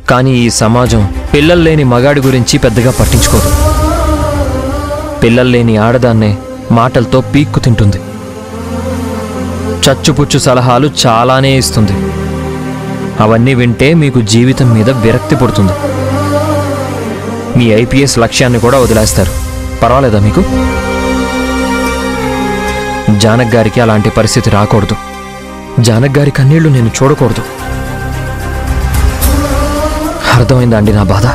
కానీ ఈ సమాజం పిల్లలు లేని మగాడి గురించి పెద్దగా పట్టించుకోదు పిల్లలు లేని ఆడదాన్నే మాటలతో పీక్కు తింటుంది చచ్చుపుచ్చు సలహాలు చాలానే ఇస్తుంది అవన్నీ వింటే మీకు జీవితం మీద విరక్తి పుడుతుంది మీ ఐపీఎస్ లక్ష్యాన్ని కూడా వదిలేస్తారు పర్వాలేదా మీకు జానక్ గారికి అలాంటి పరిస్థితి రాకూడదు జానక్ గారి కన్నీళ్లు నేను చూడకూడదు అర్థమైందా అండి నా బాధ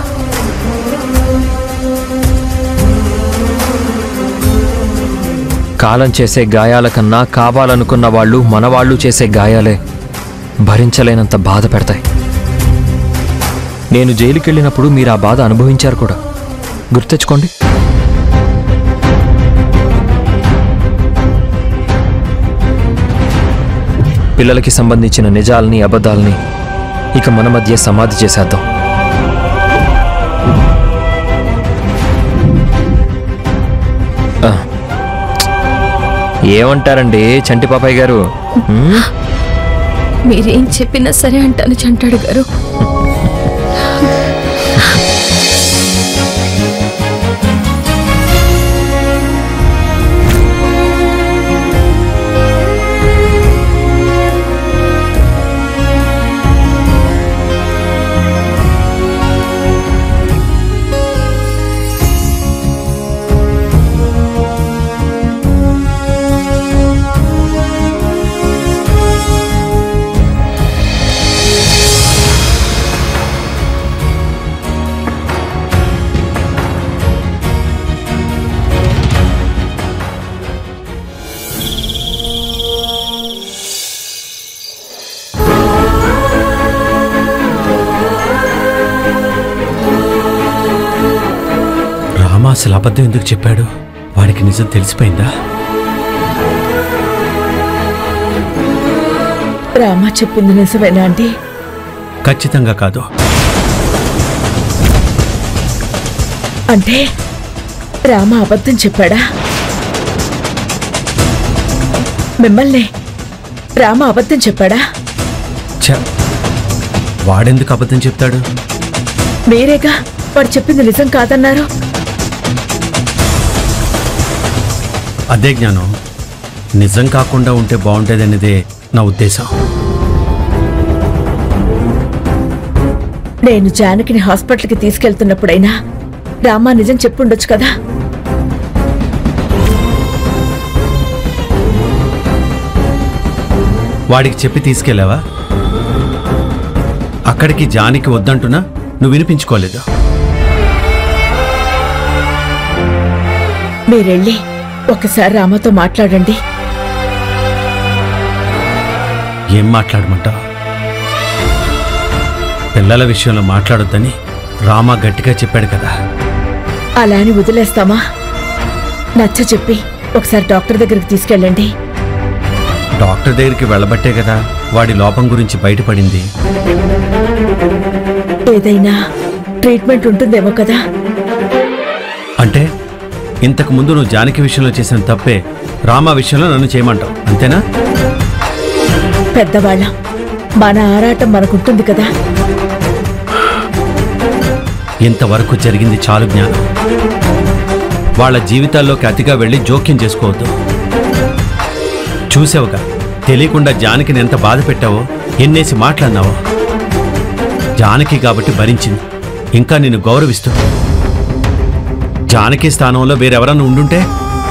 కాలం చేసే గాయాల కన్నా కావాలనుకున్న వాళ్ళు మనవాళ్ళు చేసే గాయాలే భరించలేనంత బాధ పెడతాయి నేను జైలుకెళ్ళినప్పుడు మీరు ఆ బాధ అనుభవించారు కూడా గుర్తెచ్చుకోండి పిల్లలకి సంబంధించిన నిజాల్ని అబద్ధాల్ని ఇక మన మధ్య సమాధి చేసేద్దాం ఆ. ఏమంటారండి చంటి పాపాయ్ గారు హ్మ్? మీరేం చెప్పినా సరే అంటాను చంటాడు గారు రామ అసలు అబద్ధం ఎందుకు చెప్పాడు వాడికి నిజం తెలిసిపోయిందా రామ చెప్పింది నిజమేనా అండి ఖచ్చితంగా కాదు అంటే రామ అబద్ధం చెప్పాడా మిమ్మల్ని రామ అబద్ధం చెప్పాడా ఛ, వాడెందుకు అబద్ధం చెప్తాడు మీరేగా వాడు చెప్పింది నిజం కాదన్నారు అదే జ్ఞానం నిజం కాకుండా ఉంటే బాగుండేదనేదే నా ఉద్దేశం నేను జానకిని హాస్పిటల్కి తీసుకెళ్తున్నప్పుడైనా రామ నిజం చెప్పుండొచ్చు కదా వాడికి చెప్పి తీసుకెళ్ళావా అక్కడికి జానికి వద్దంటున్నా నువ్వు వినిపించుకోలేదు మీరెళ్ళి ఒకసారి రామతో మాట్లాడండి ఏం మాట్లాడమంటావు పిల్లల విషయంలో మాట్లాడొద్దని రామా గట్టిగా చెప్పాడు కదా అలా అని వదిలేస్తామా నచ్చ చెప్పి ఒకసారి డాక్టర్ దగ్గరికి తీసుకెళ్ళండి డాక్టర్ దగ్గరికి వెళ్ళబట్టే కదా వాడి లోపం గురించి బయటపడింది ఏదైనా ట్రీట్మెంట్ ఉంటుందేమో కదా అంటే ఇంతకు ముందు నువ్వు జానకి విషయంలో చేసిన తప్పే రామా విషయంలో నన్ను చేయమంటావు అంతేనా పెద్దవాళ్ళం మన ఆరాటం మనకుంటుంది కదా ఇంతవరకు జరిగింది చాలు జ్ఞానం వాళ్ళ జీవితాల్లోకి అతిగా వెళ్ళి జోక్యం చేసుకోవద్దు చూసావుగా తెలియకుండా జానకిని ఎంత బాధ పెట్టావో ఎన్నేసి మాట్లాడినావో జానకి కాబట్టి భరించింది ఇంకా నిన్ను గౌరవిస్తూ జానకి స్థానంలో వేరెవరన్నా ఉండుంటే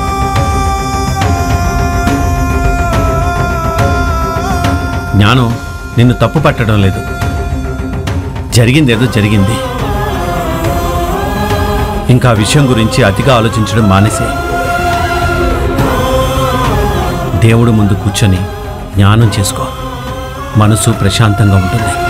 జ్ఞానం నిన్ను తప్పు పట్టడం లేదు జరిగిందేదో జరిగింది ఇంకా ఆ విషయం గురించి అతిగా ఆలోచించడం మానేసే దేవుడు ముందు కూర్చొని జ్ఞానం చేసుకో మనసు ప్రశాంతంగా ఉంటుంది